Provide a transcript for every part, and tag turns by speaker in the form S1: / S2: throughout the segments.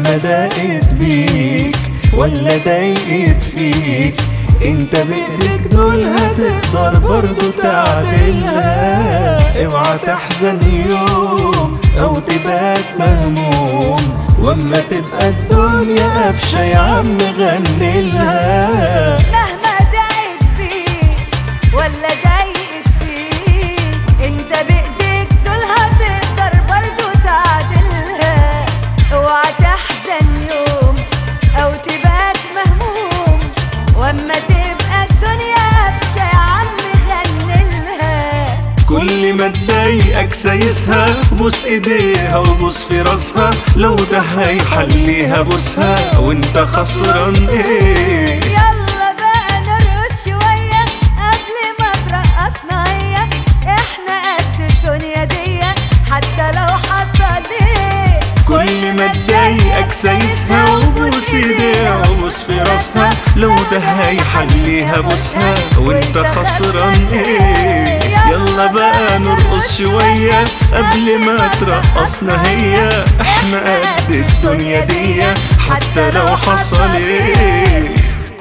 S1: مهما ضاقت بيك ولا ضايقت فيك انت بايدك دول هتقدر برضو تعدلها اوعى تحزن يوم او تبات مهموم واما تبقى الدنيا قفشة يا عم غنلها
S2: مهما ضاقت فيك ولا ضايقت فيك انت بايديك دول هتقدر برضو تعدلها اوعى تحزن يوم او تبات مهموم واما تبقى الدنيا قفشة يا عم غنلها
S1: كل ما تضايقك سايسها بوس ايديها وبوس في راسها لو ده هيحليها بوسها وانت خسران ايه
S2: يلا بقى نرقص شوية قبل ما ترقصنا هي احنا قد الدنيا دي حتى لو حصل ايه
S1: كل ما تضايقك سايسها وبوس ايديها وبوس في راسها لو ده هيحليها بوسها وانت خسران ايه يلا بقى نرقص شوية قبل ما ترقصنا هي احنا قد الدنيا دي حتى لو حصل ايه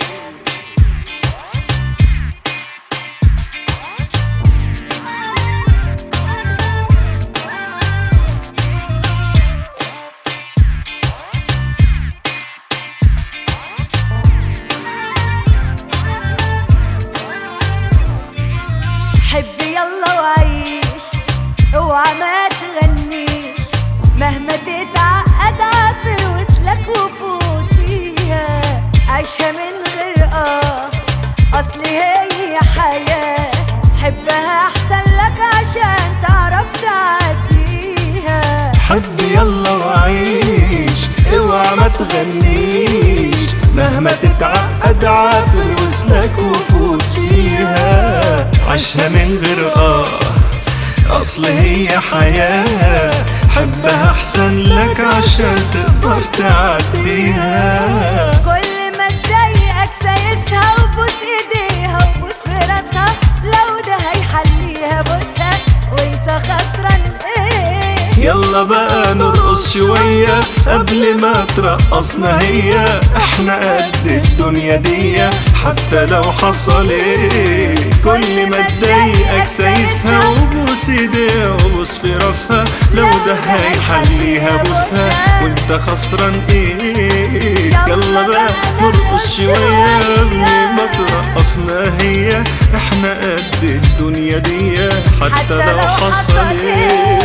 S2: حب يلا وعيش اوعى ما تغنيش مهما تتعقد عافر وسلك وفوت فيها عيشها من غير اه اصل هي حياة حبها احسن لك عشان تعرف تعديها
S1: حب يلا وعيش اوعى ما تغنيش مهما تتعقد عافر وسلك وفوت فيها عيشها من غير اه اصل هي حياة حبها احسن لك عشان تقدر تعديها
S2: كل ما تضايقك سايسها وبوس ايديها وبوس في راسها لو ده هيحليها بوسها وانت خسران ايه
S1: يلا بقى نرقص شوية قبل ما ترقصنا هي احنا قد الدنيا دي حتى لو حصل ايه كل ما تضايقك سايسها وبوس ايديها وبوس في راسها لو ده هيحليها بوسها وانت خسران ايه يلا بقى نرقص شوية قبل ما ترقصنا هي احنا قد الدنيا دي حتى لو حصل ايه